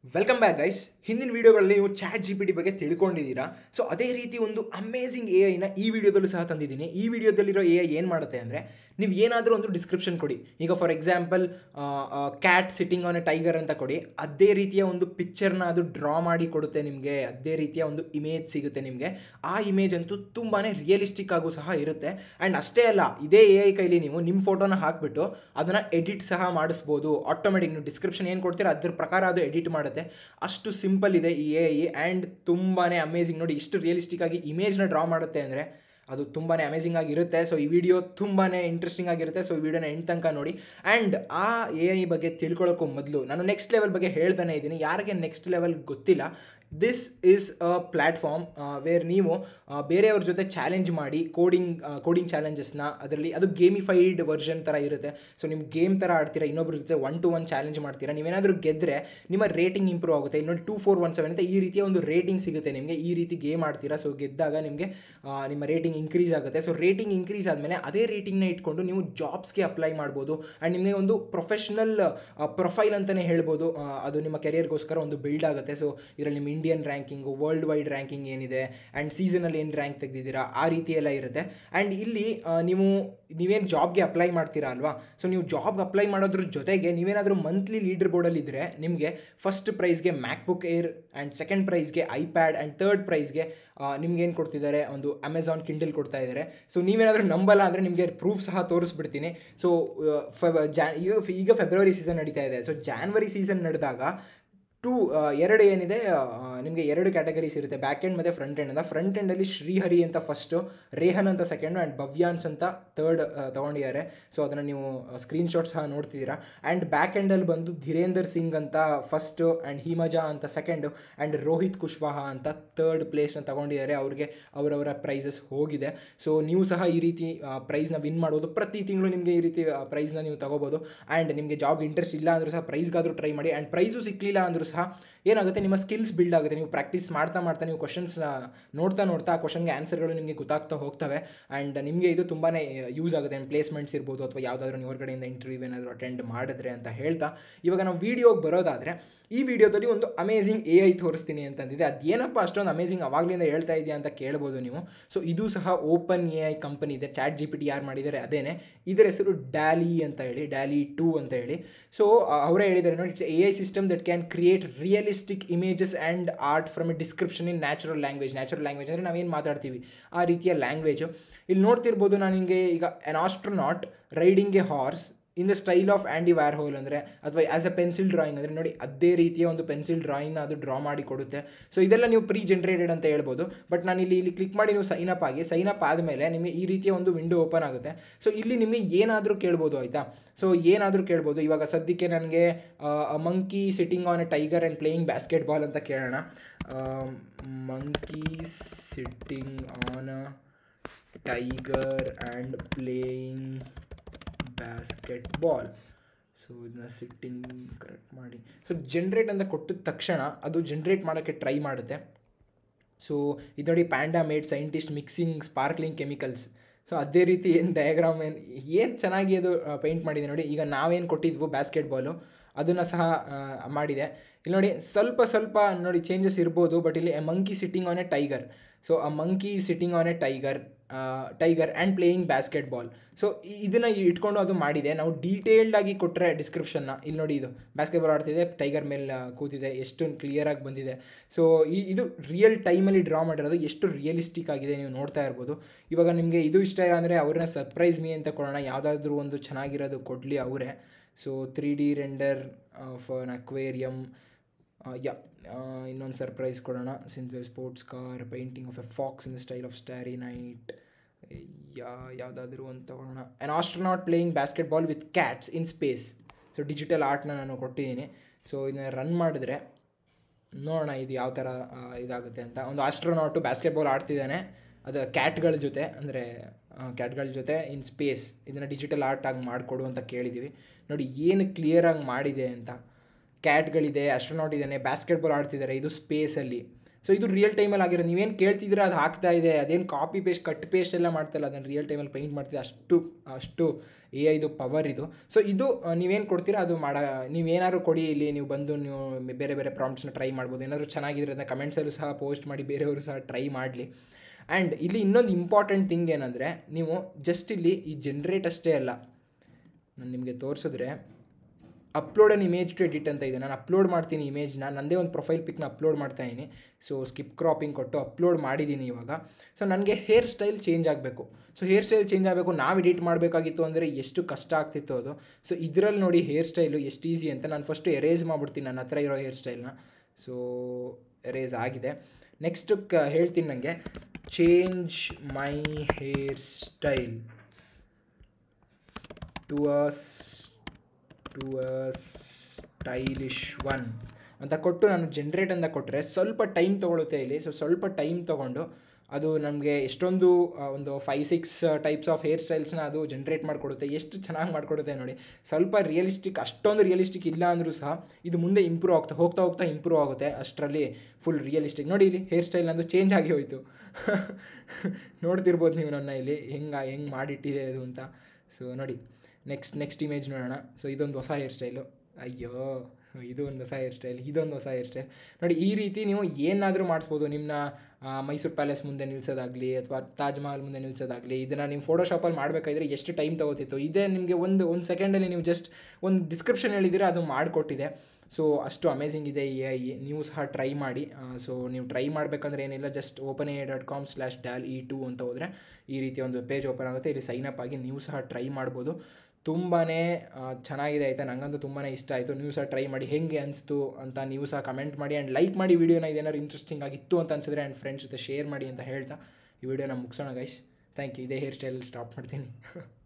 welcome back guys ಹಿಂದಿನ ವೀಡಿಯೋಗಳಲ್ಲಿ ನೀವು chat G P T ಬಗ್ಗೆ ತಿಳ್ಕೊಂಡಿದ್ದೀರಾ ಸೊ ಅದೇ ರೀತಿ ಒಂದು ಅಮೇಝಿಂಗ್ ಎ ಐನ ಈ ವಿಡಿಯೋದಲ್ಲೂ ಸಹ ತಂದಿದ್ದೀನಿ ಈ ವಿಡಿಯೋದಲ್ಲಿರೋ ಎ ಐ ಏನು ಮಾಡುತ್ತೆ ಅಂದರೆ ನೀವು ಏನಾದರೂ ಒಂದು ಡಿಸ್ಕ್ರಿಪ್ಷನ್ ಕೊಡಿ ಈಗ for example cat sitting on a tiger ಅಂತ ಕೊಡಿ ಅದೇ ರೀತಿಯ ಒಂದು ಪಿಕ್ಚರ್ನ ಅದು ಡ್ರಾ ಮಾಡಿ ಕೊಡುತ್ತೆ ನಿಮಗೆ ಅದೇ ರೀತಿಯ ಒಂದು ಇಮೇಜ್ ಸಿಗುತ್ತೆ ನಿಮಗೆ ಆ ಇಮೇಜ್ ಅಂತೂ ತುಂಬಾ ರಿಯಲಿಸ್ಟಿಕ್ ಆಗು ಸಹ ಇರುತ್ತೆ ಆ್ಯಂಡ್ ಅಷ್ಟೇ ಅಲ್ಲ ಇದೇ ಎ ಐ ಕೈಲಿ ನೀವು ನಿಮ್ಮ ಫೋಟೋನ ಹಾಕಿಬಿಟ್ಟು ಅದನ್ನು ಎಡಿಟ್ ಸಹ ಮಾಡಿಸ್ಬೋದು ಆಟೋಮೆಟಿಕ್ ನೀವು ಡಿಸ್ಕ್ರಿಪ್ಷನ್ ಏನು ಕೊಡ್ತೀರಾ ಅದ್ರ ಪ್ರಕಾರ ಅದು ಎಡಿಟ್ ಮಾಡುತ್ತೆ ಅಷ್ಟು ಸಿಂಪಲ್ ಇದೆ ಈ ಎ ಐ ಆ್ಯಂಡ್ ತುಂಬಾ ಅಮೇಝಿಂಗ್ ನೋಡಿ ಇಷ್ಟು ರಿಯಲಿಸ್ಟಿಕ್ ಆಗಿ ಇಮೇಜ್ನ ಡ್ರಾ ಮಾಡುತ್ತೆ ಅಂದರೆ ಅದು ತುಂಬಾ ಅಮೇಝಿಂಗ್ ಆಗಿರುತ್ತೆ ಸೊ ಈ ವಿಡಿಯೋ ತುಂಬಾ ಇಂಟ್ರೆಸ್ಟಿಂಗ್ ಆಗಿರುತ್ತೆ ಸೊ ಈ ವಿಡಿಯೋನ ಎಂಟು ತನಕ ನೋಡಿ ಆ್ಯಂಡ್ ಆ ಎ ಐ ಬಗ್ಗೆ ತಿಳ್ಕೊಳ್ಳೋಕ್ಕೂ ಮೊದಲು ನಾನು ನೆಕ್ಸ್ಟ್ ಲೆವೆಲ್ ಬಗ್ಗೆ ಹೇಳ್ತಾನೆ ಇದ್ದೀನಿ ಯಾರಿಗೆ ನೆಕ್ಸ್ಟ್ ಲೆವೆಲ್ ಗೊತ್ತಿಲ್ಲ this is a platform where ನೀವು ಆ, ಬೇರೆಯವ್ರ ಜೊತೆ ಚಾಲೆಂಜ್ ಮಾಡಿ ಕೋಡಿಂಗ್ ಕೋಡಿಂಗ್ ಚಾಲೆಂಜಸ್ನ ಅದರಲ್ಲಿ ಅದು ಗೇಮಿಫೈಡ್ ವರ್ಷನ್ ಥರ ಇರುತ್ತೆ ಸೊ ನಿಮ್ಮ ಗೇಮ್ ಥರ ಆಡ್ತೀರಾ ಇನ್ನೊಬ್ರ ಜೊತೆ ಒನ್ ಟು ಒನ್ ಚಾಲೆಂಜ್ ಮಾಡ್ತೀರಾ ನೀವೇನಾದರೂ ಗೆದ್ದರೆ ನಿಮ್ಮ ರೇಟಿಂಗ್ ಇಂಪ್ರೂವ್ ಆಗುತ್ತೆ ಇನ್ನೊಂದು ಟೂ ಫೋರ್ ಒನ್ ಸೆವೆನ್ ಅಂತ ಈ ರೀತಿಯ ಒಂದು ರೇಟಿಂಗ್ ಸಿಗುತ್ತೆ ನಿಮಗೆ ಈ ರೀತಿ ಗೇಮ್ ಆಡ್ತೀರಾ ಸೊ ಗೆದ್ದಾಗ ನಿಮಗೆ ಆ, ನಿಮ್ಮ ರೇಟಿಂಗ್ ಇನ್ಕ್ರೀಸ್ ಆಗುತ್ತೆ ಸೊ ರೇಟಿಂಗ್ ಇನ್ಕ್ರೀಸ್ ಆದಮೇಲೆ ಅದೇ ರೇಟಿಂಗ್ನ ಇಟ್ಕೊಂಡು ನೀವು ಜಾಬ್ಸ್ಗೆ ಅಪ್ಲೈ ಮಾಡ್ಬೋದು ಆ್ಯಂಡ್ ನಿಮಗೆ ಒಂದು ಪ್ರೊಫೆಷ್ನಲ್ ಪ್ರೊಫೈಲ್ ಅಂತಲೇ ಹೇಳ್ಬೋದು ಆ, ಅದು ನಿಮ್ಮ ಕೆರಿಯರ್ಗೋಸ್ಕರ ಒಂದು ಬಿಲ್ಡ್ ಆಗುತ್ತೆ ಸೊ ಇದರಲ್ಲಿ ನಿಮ್ಮ Indian ranking world wide ranking ಏನಿದೆ ಆ್ಯಂಡ್ ಸೀಸನಲ್ಲಿ ಏನು ರ್ಯಾಂಕ್ ತೆಗೆದಿದ್ದೀರಾ ಆ ರೀತಿ ಎಲ್ಲ ಇರುತ್ತೆ ಆ್ಯಂಡ್ ಇಲ್ಲಿ ಆ, ನೀವು ನೀವೇನು ಜಾಬ್ಗೆ ಅಪ್ಲೈ ಮಾಡ್ತೀರಾ ಅಲ್ವಾ ಸೊ ನೀವು ಜಾಬ್ಗೆ ಅಪ್ಲೈ ಮಾಡೋದ್ರ ಜೊತೆಗೆ ನೀವೇನಾದರೂ ಮಂತ್ಲಿ ಲೀಡರ್ ಬೋರ್ಡಲ್ಲಿ ಇದ್ದರೆ ನಿಮಗೆ ಫಸ್ಟ್ ಪ್ರೈಸ್ಗೆ ಮ್ಯಾಕ್ಬುಕ್ ಏರ್ ಆ್ಯಂಡ್ ಸೆಕೆಂಡ್ ಪ್ರೈಸ್ಗೆ ಐಪ್ಯಾಡ್ ಆ್ಯಂಡ್ ತರ್ಡ್ ಪ್ರೈಸ್ಗೆ ನಿಮ್ಗೆ ಏನು ಕೊಡ್ತಿದ್ದಾರೆ ಒಂದು ಅಮೆಝಾನ್ ಕಿಂಡಲ್ ಕೊಡ್ತಾ ಇದ್ದಾರೆ ಸೊ ನೀವೇನಾದರೂ ನಂಬಲ್ಲ ಅಂದರೆ ನಿಮಗೆ ಪ್ರೂಫ್ ಸಹ ತೋರಿಸ್ಬಿಡ್ತೀನಿ ಸೊ ಫೆಬ್ ಜಾ ಈಗ ಈಗ ಫೆಬ್ರವರಿ ಸೀಸನ್ ನಡೀತಾ ಇದೆ ಸೊ ಜಾನ್ವರಿ ಸೀಸನ್ ನಡೆದಾಗ ಟೂ ಎರಡು ಏನಿದೆ ನಿಮಗೆ ಎರಡು ಕ್ಯಾಟಗರೀಸ್ ಇರುತ್ತೆ ಬ್ಯಾಕ್ ಎಂಡ್ ಮತ್ತು ಫ್ರಂಟ್ ಎಂಡ್ ಅಂತ ಫ್ರಂಟ್ ಎಂಡಲ್ಲಿ ಶ್ರೀಹರಿ ಅಂತ ಫಸ್ಟು ರೇಹನ್ ಅಂತ ಸೆಕೆಂಡು ಆ್ಯಂಡ್ ಭವ್ಯಾನ್ಸ್ ಅಂತ ತರ್ಡ್ ತೊಗೊಂಡಿದ್ದಾರೆ ಸೊ ಅದನ್ನು ನೀವು ಸ್ಕ್ರೀನ್ಶಾಟ್ ಸಹ ನೋಡ್ತಿದ್ದೀರಾ ಆ್ಯಂಡ್ ಬ್ಯಾಕ್ ಎಂಡಲ್ಲಿ ಬಂದು ಧೀರೇಂದರ್ ಸಿಂಗ್ ಅಂತ ಫಸ್ಟು ಆ್ಯಂಡ್ ಹಿಮಜಾ ಅಂತ ಸೆಕೆಂಡು ಆ್ಯಂಡ್ ರೋಹಿತ್ ಕುಶ್ವಾಹ ಅಂತ ತರ್ಡ್ ಪ್ಲೇಸ್ನ ತಗೊಂಡಿದ್ದಾರೆ ಅವ್ರಿಗೆ ಅವರವರ ಪ್ರೈಸಸ್ ಹೋಗಿದೆ ಸೊ ನೀವು ಸಹ ಈ ರೀತಿ ಪ್ರೈಸ್ನ ವಿನ್ ಮಾಡ್ಬೋದು ಪ್ರತಿ ತಿಂಗಳು ನಿಮಗೆ ಈ ರೀತಿ ಪ್ರೈಸ್ನ ನೀವು ತಗೋಬೋದು ಆ್ಯಂಡ್ ನಿಮಗೆ ಜಾಬ್ ಇಂಟ್ರೆಸ್ಟ್ ಇಲ್ಲ ಅಂದರೂ ಸಹ ಪ್ರೈಸ್ಗಾದರೂ ಟ್ರೈ ಮಾಡಿ ಆ್ಯಂಡ್ ಪ್ರೈಸು ಸಿಕ್ಕಲಿಲ್ಲ ಅಂದರೂ ಸಹ ಏನಾಗುತ್ತೆ ನಿಮ್ಮ ಸ್ಕಿಲ್ಸ್ ಬಿಲ್ಡ್ ಆಗುತ್ತೆ ನೀವು ಪ್ರಾಕ್ಟೀಸ್ ಮಾಡ್ತಾ ಮಾಡ್ತಾ ನೀವು ಕ್ವಶನ್ಸ್ ನೋಡ್ತಾ ನೋಡ್ತಾ ಆ ಕ್ವಶನ್ಗೆ ಆನ್ಸರ್ಗಳು ನಿಮಗೆ ಗೊತ್ತಾಗ್ತಾ ಹೋಗ್ತವೆ ಆ್ಯಂಡ್ ನಿಮಗೆ ಇದು ತುಂಬಾ ಯೂಸ್ ಆಗುತ್ತೆ ಆ್ಯಂಡ್ ಪ್ಲೇಸ್ಮೆಂಟ್ಸ್ ಇರ್ಬೋದು ಅಥವಾ ಯಾವುದಾದ್ರೂ ನೀವು ಹೊರಗಡೆಯಿಂದ ಇಂಟರ್ವ್ಯೂ ಏನಾದರೂ ಅಟೆಂಡ್ ಮಾಡಿದ್ರೆ ಅಂತ ಹೇಳ್ತಾ ಇವಾಗ ನಾವು ವೀಡಿಯೋಗೆ ಬರೋದಾದರೆ ಈ ವಿಡಿಯೋದಲ್ಲಿ ಒಂದು ಅಮೇಝಿಂಗ್ ಎ ಐ ತೋರಿಸ್ತೀನಿ ಅಂತಂದಿದೆ ಅದೇನಪ್ಪ ಅಷ್ಟೊಂದು ಅಮೇಝಿಂಗ್ ಅವಾಗಲಿಂದ ಹೇಳ್ತಾ ಇದೆಯಾ ಅಂತ ಕೇಳ್ಬೋದು ನೀವು ಸೊ ಇದು ಸಹ ಓಪನ್ ಎ ಐ ಕಂಪನಿ ಇದೆ ಚಾಟ್ ಜಿ ಪಿ ಟಿ ಯಾರು ಮಾಡಿದ್ದಾರೆ ಅದೇನೆ ಇದರ ಹೆಸರು ಡ್ಯಾಲಿ ಅಂತ ಹೇಳಿ ಡ್ಯಾಲಿ ಟೂ ಅಂತ ಹೇಳಿ ಸೊ ಅವರೇ ಹೇಳಿದ್ದಾರೆ ನೋಡಿ it's A I system that can create realistic images and art from a description in natural language natural language ಅಂದರೆ ನಾವೇನು ಮಾತಾಡ್ತೀವಿ ಆ ರೀತಿಯ ಲ್ಯಾಂಗ್ವೇಜು ಇಲ್ಲಿ ನೋಡ್ತಿರ್ಬೋದು ನಾನು ಹಿಂಗೆ ಈಗ an astronaut riding a horse in the style of Andy Warhol ಅಂದರೆ ಅಥವಾ ಆ್ಯಸ್ ಅ ಪೆನ್ಸಿಲ್ ಡ್ರಾಯಿಂಗ್ ಅಂದರೆ ನೋಡಿ ಅದೇ ರೀತಿಯ ಒಂದು ಪೆನ್ಸಿಲ್ ಡ್ರಾಯಿಂಗ್ನ ಅದು ಡ್ರಾ ಮಾಡಿ ಕೊಡುತ್ತೆ ಸೊ ಇದೆಲ್ಲ ನೀವು ಪ್ರೀ ಜನ್ರೇಟೆಡ್ ಅಂತ ಹೇಳ್ಬೋದು ಬಟ್ ನಾನು ಇಲ್ಲಿ ಇಲ್ಲಿ ಕ್ಲಿಕ್ ಮಾಡಿ ನೀವು ಸೈನ್ ಅಪ್ ಆಗಿ ಸೈನ್ ಅಪ್ ಆದಮೇಲೆ ನಿಮಗೆ ಈ ರೀತಿಯ ಒಂದು ವಿಂಡೋ ಓಪನ್ ಆಗುತ್ತೆ ಸೊ ಇಲ್ಲಿ ನಿಮಗೆ ಏನಾದರೂ ಕೇಳ್ಬೋದು ಆಯಿತಾ ಸೊ ಏನಾದರೂ ಕೇಳ್ಬೋದು ಇವಾಗ ಸದ್ಯಕ್ಕೆ ನನಗೆ monkey sitting on a tiger and playing basketball ಅಂತ ಕೇಳೋಣ monkey sitting on a tiger and playing basketball so ಇದನ್ನ ಸಿಟ್ಟಿಂಗ್ ಕರೆಕ್ಟ್ ಮಾಡಿ ಸೊ ಜನ್ರೇಟ್ ಅಂತ ಕೊಟ್ಟಿದ ತಕ್ಷಣ ಅದು ಜನ್ರೇಟ್ ಮಾಡೋಕ್ಕೆ ಟ್ರೈ ಮಾಡುತ್ತೆ ಸೊ ಇದು ನೋಡಿ panda mad scientist mixing sparkling chemicals so ಅದೇ ರೀತಿ ಏನು ಡಯಾಗ್ರಾಮ್ ಏನು ಏನು ಚೆನ್ನಾಗಿ ಅದು ಪೇಂಟ್ ಮಾಡಿದೆ ನೋಡಿ ಈಗ ನಾವೇನು ಕೊಟ್ಟಿದ್ವು ಬ್ಯಾಸ್ಕೆಟ್ ಬಾಲು ಅದನ್ನು ಸಹ ಆ, ಮಾಡಿದೆ ಇಲ್ಲಿ ನೋಡಿ ಸ್ವಲ್ಪ ಸ್ವಲ್ಪ ನೋಡಿ ಚೇಂಜಸ್ ಇರ್ಬೋದು ಬಟ್ ಇಲ್ಲಿ a monkey sitting on a tiger so a monkey sitting on a tiger tiger and playing basketball so ಇದನ್ನು ಇಟ್ಕೊಂಡು ಅದು ಮಾಡಿದೆ ನಾವು ಡೀಟೇಲ್ಡ್ ಆಗಿ ಕೊಟ್ಟರೆ ಡಿಸ್ಕ್ರಿಪ್ಷನ್ನ ಇಲ್ಲಿ ನೋಡಿ ಇದು ಬ್ಯಾಸ್ಕೆಟ್ ಬಾಲ್ ಆಡ್ತಿದೆ ಟೈಗರ್ ಮೇಲೆ ಕೂತಿದೆ ಎಷ್ಟು ಕ್ಲಿಯರಾಗಿ ಬಂದಿದೆ ಸೊ ಈ ಇದು ರಿಯಲ್ ಟೈಮಲ್ಲಿ ಡ್ರಾ ಮಾಡಿರೋದು ಎಷ್ಟು ರಿಯಲಿಸ್ಟಿಕ್ ಆಗಿದೆ ನೀವು ನೋಡ್ತಾ ಇರ್ಬೋದು ಇವಾಗ ನಿಮಗೆ ಇದು ಇಷ್ಟ ಇಲ್ಲ ಅಂದರೆ ಅವ್ರನ್ನ ಸರ್ಪ್ರೈಸ್ ಮೀ ಅಂತ ಕೊಡೋಣ ಯಾವುದಾದ್ರೂ ಒಂದು ಚೆನ್ನಾಗಿರೋದು ಕೊಡಲಿ ಅವರೇ so three D render of an aquarium yeah ಇನ್ನೊಂದು ಸರ್ಪ್ರೈಸ್ ಕೊಡೋಣ synth sports car painting of a fox in the style of starry night yeah ಯಾವುದಾದ್ರೂ ಒಂದು ತೊಗೊಳ್ಳೋಣ an astronaut playing basketball with cats in space so digital ಆರ್ಟ್ನ ನಾನು ಕೊಟ್ಟಿದ್ದೀನಿ so ಇದನ್ನ run ಮಾಡಿದ್ರೆ ನೋಡೋಣ ಇದು ಯಾವ ಥರ ಆ, ಇದಾಗುತ್ತೆ ಅಂತ ಒಂದು ಆಸ್ಟ್ರೋನಾಟು ಬ್ಯಾಸ್ಕೆಟ್ ಬಾಲ್ ಆಡ್ತಿದ್ದಾನೆ ಅದು ಕ್ಯಾಟ್ಗಳ ಜೊತೆ ಅಂದರೆ ಕ್ಯಾಟ್ಗಳ ಜೊತೆ ಇನ್ ಸ್ಪೇಸ್ ಇದನ್ನು ಡಿಜಿಟಲ್ ಆರ್ಟ್ ಆಗಿ ಮಾಡಿಕೊಡು ಅಂತ ಕೇಳಿದ್ದೀವಿ ನೋಡಿ ಏನು ಕ್ಲಿಯರಾಗಿ ಮಾಡಿದೆ ಅಂತ ಕ್ಯಾಟ್ಗಳಿದೆ ಆಸ್ಟ್ರೋನಾಟ್ ಇದ್ದಾನೆ ಬ್ಯಾಸ್ಕೆಟ್ ಬಾಲ್ ಆಡ್ತಿದ್ದಾರೆ ಇದು ಸ್ಪೇಸಲ್ಲಿ ಸೊ ಇದು ರಿಯಲ್ ಟೈಮಲ್ಲಿ ಆಗಿರೋದು ನೀವೇನು ಕೇಳ್ತಿದ್ರೆ ಅದು ಹಾಕ್ತಾ ಇದೆ ಅದೇನು ಕಾಪಿ ಪೇಸ್ಟ್ ಕಟ್ ಪೇಸ್ಟ್ ಎಲ್ಲ ಮಾಡ್ತಾಯಿಲ್ಲ ಅದನ್ನು ರಿಯಲ್ ಟೈಮಲ್ಲಿ ಪೇಂಟ್ ಮಾಡ್ತಿದೆ ಅಷ್ಟು ಅಷ್ಟು ಎ ಐದು ಪವರ್ ಇದು ಸೊ ಇದು ನೀವೇನು ಕೊಡ್ತೀರಾ ಅದು ಮಾಡ ನೀವೇನಾದ್ರು ಕೊಡಿ ಇಲ್ಲಿ ನೀವು ಬಂದು ನೀವು ಬೇರೆ ಬೇರೆ ಪ್ರಾಂಪ್ಟ್ಸ್ನ ಟ್ರೈ ಮಾಡ್ಬೋದು ಏನಾದರೂ ಚೆನ್ನಾಗಿದ್ರೆ ಅದನ್ನ ಕಮೆಂಟ್ಸಲ್ಲೂ ಸಹ ಪೋಸ್ಟ್ ಮಾಡಿ ಬೇರೆಯವರು ಸಹ ಟ್ರೈ ಮಾಡಲಿ ಆ್ಯಂಡ್ ಇಲ್ಲಿ ಇನ್ನೊಂದು ಇಂಪಾರ್ಟೆಂಟ್ ಥಿಂಗ್ ಏನಂದರೆ ನೀವು ಜಸ್ಟ್ ಇಲ್ಲಿ ಈ ಜನ್ರೇಟ್ ಅಷ್ಟೇ ಅಲ್ಲ ನಾನು ನಿಮಗೆ ತೋರಿಸಿದ್ರೆ upload an image to edit ಅಂತ ಇದೆ ನಾನು ಅಪ್ಲೋಡ್ ಮಾಡ್ತೀನಿ ಇಮೇಜ್ನ ನನ್ನದೇ ಒಂದು ಪ್ರೊಫೈಲ್ ಪಿಕ್ನ ಅಪ್ಲೋಡ್ ಮಾಡ್ತಾ ಇದ್ದೀನಿ ಸೊ ಸ್ಕಿಪ್ ಕ್ರಾಪಿಂಗ್ ಕೊಟ್ಟು ಅಪ್ಲೋಡ್ ಮಾಡಿದ್ದೀನಿ ಇವಾಗ ಸೊ ನನಗೆ ಹೇರ್ ಸ್ಟೈಲ್ ಚೇಂಜ್ ಆಗಬೇಕು ಸೊ ಹೇರ್ ಸ್ಟೈಲ್ ಚೇಂಜ್ ಆಗಬೇಕು ನಾವು ಎಡಿಟ್ ಮಾಡಬೇಕಾಗಿತ್ತು ಅಂದರೆ ಎಷ್ಟು ಕಷ್ಟ ಆಗ್ತಿತ್ತು ಅದು ಸೊ ಇದರಲ್ಲಿ ನೋಡಿ ಹೇರ್ ಸ್ಟೈಲು ಎಷ್ಟು ಈಸಿ ಅಂತ ನಾನು ಫಸ್ಟು ಎರೇಸ್ ಮಾಡಿಬಿಡ್ತೀನಿ ನನ್ನ ಹತ್ರ ಇರೋ ಹೇರ್ ಸ್ಟೈಲ್ನ ಸೊ ಎರೇಸ್ ಆಗಿದೆ ನೆಕ್ಸ್ಟು ಕ ಹೇಳ್ತೀನಿ ನನಗೆ change my hairstyle to as to a stylish one ಅಂತ ಕೊಟ್ಟು ನಾನು ಜನ್ರೇಟ್ ಅಂತ ಕೊಟ್ಟರೆ ಸ್ವಲ್ಪ ಟೈಮ್ ತೊಗೊಳುತ್ತೆ ಇಲ್ಲಿ ಸೊ ಸ್ವಲ್ಪ ಟೈಮ್ ತೊಗೊಂಡು ಅದು ನಮಗೆ ಎಷ್ಟೊಂದು ಆ, ಒಂದು five six types of hair ಸ್ಟೈಲ್ಸ್ನ ಅದು ಜನ್ರೇಟ್ ಮಾಡಿಕೊಡುತ್ತೆ ಎಷ್ಟು ಚೆನ್ನಾಗಿ ಮಾಡಿಕೊಡುತ್ತೆ ನೋಡಿ ಸ್ವಲ್ಪ ರಿಯಲಿಸ್ಟಿಕ್ ಅಷ್ಟೊಂದು ರಿಯಲಿಸ್ಟಿಕ್ ಇಲ್ಲ ಅಂದರೂ ಸಹ ಇದು ಮುಂದೆ ಇಂಪ್ರೂವ್ ಆಗ್ತಾ ಹೋಗ್ತಾ ಹೋಗ್ತಾ ಇಂಪ್ರೂವ್ ಆಗುತ್ತೆ ಅಷ್ಟರಲ್ಲಿ ಫುಲ್ ರಿಯಲಿಸ್ಟಿಕ್ ನೋಡಿ ಇಲ್ಲಿ ಹೇರ್ ಸ್ಟೈಲ್ ನಂದು ಚೇಂಜ್ ಆಗಿ ಹೋಯಿತು ನೋಡ್ತಿರ್ಬೋದು ನೀವು ನನ್ನ ಇಲ್ಲಿ ಹೆಂಗೆ ಹೆಂಗೆ ಮಾಡಿಟ್ಟಿದೆ ಅದು ಅಂತ ಸೊ ನೋಡಿ ನೆಕ್ಸ್ಟ್ ನೆಕ್ಸ್ಟ್ ಇಮೇಜ್ ನೋಡೋಣ ಸೊ ಇದೊಂದು ಹೊಸ ಹೇರ್ ಸ್ಟೈಲು ಅಯ್ಯೋ ಇದು ಒಂದು ಹೊಸ ಹೇರ್ ಸ್ಟೈಲ್ ಇದೊಂದು ಹೊಸ ಹೇರ್ ಸ್ಟೈಲ್ ನೋಡಿ ಈ ರೀತಿ ನೀವು ಏನಾದರೂ ಮಾಡಿಸ್ಬೋದು ನಿಮ್ಮನ್ನ ಮೈಸೂರು ಪ್ಯಾಲೇಸ್ ಮುಂದೆ ನಿಲ್ಸೋದಾಗಲಿ ಅಥವಾ ತಾಜ್ ಮಹಲ್ ಮುಂದೆ ನಿಲ್ಸೋದಾಗಲಿ ಇದನ್ನು ನೀವು ಫೋಟೋಶಾಪಲ್ಲಿ ಮಾಡಬೇಕಾದ್ರೆ ಎಷ್ಟು ಟೈಮ್ ತೊಗೋತಿತ್ತು ಇದೇ ನಿಮಗೆ ಒಂದು ಒಂದು ಸೆಕೆಂಡಲ್ಲಿ ನೀವು ಜಸ್ಟ್ ಒಂದು ಡಿಸ್ಕ್ರಿಪ್ಷನ್ ಹೇಳಿದರೆ ಅದು ಮಾಡಿಕೊಟ್ಟಿದೆ ಸೊ ಅಷ್ಟು ಅಮೇಝಿಂಗ್ ಇದೆ ಈ ಐ ನೀವು ಸಹ ಟ್ರೈ ಮಾಡಿ ಸೊ ನೀವು ಟ್ರೈ ಮಾಡಬೇಕಂದ್ರೆ ಏನಿಲ್ಲ just open A dot com slash Dall E two ಅಂತ ಹೋದರೆ ಈ ರೀತಿ ಒಂದು ಪೇಜ್ ಓಪನ್ ಆಗುತ್ತೆ ಇಲ್ಲಿ ಸೈನ್ ಅಪ್ ಆಗಿ ನೀವು ಸಹ ಟ್ರೈ ಮಾಡ್ಬೋದು ತುಂಬಾ ಚೆನ್ನಾಗಿದೆ ಆಯಿತಾ ನನಗಂತೂ ತುಂಬಾ ಇಷ್ಟ ಆಯಿತು ನೀವು ಸಹ ಟ್ರೈ ಮಾಡಿ ಹೆಂಗೆ ಅನಿಸ್ತು ಅಂತ ನೀವು ಸಹ ಕಮೆಂಟ್ ಮಾಡಿ ಆ್ಯಂಡ್ ಲೈಕ್ ಮಾಡಿ ವಿಡಿಯೋನ ಇದೇನಾದ್ರು ಇಂಟ್ರೆಸ್ಟಿಂಗ್ ಆಗಿತ್ತು ಅಂತ ಅನ್ಸಿದ್ರೆ ಆ್ಯಂಡ್ ಫ್ರೆಂಡ್ಸ್ ಜೊತೆ ಶೇರ್ ಮಾಡಿ ಅಂತ ಹೇಳ್ತಾ ಈ ವಿಡಿಯೋನ ಮುಗಿಸೋಣ ಗೈಸ್ ಥ್ಯಾಂಕ್ ಯು ಇದೇ ಹೇರ್ ಸ್ಟೈಲ್ ಸ್ಟಾಪ್ ಮಾಡ್ತೀನಿ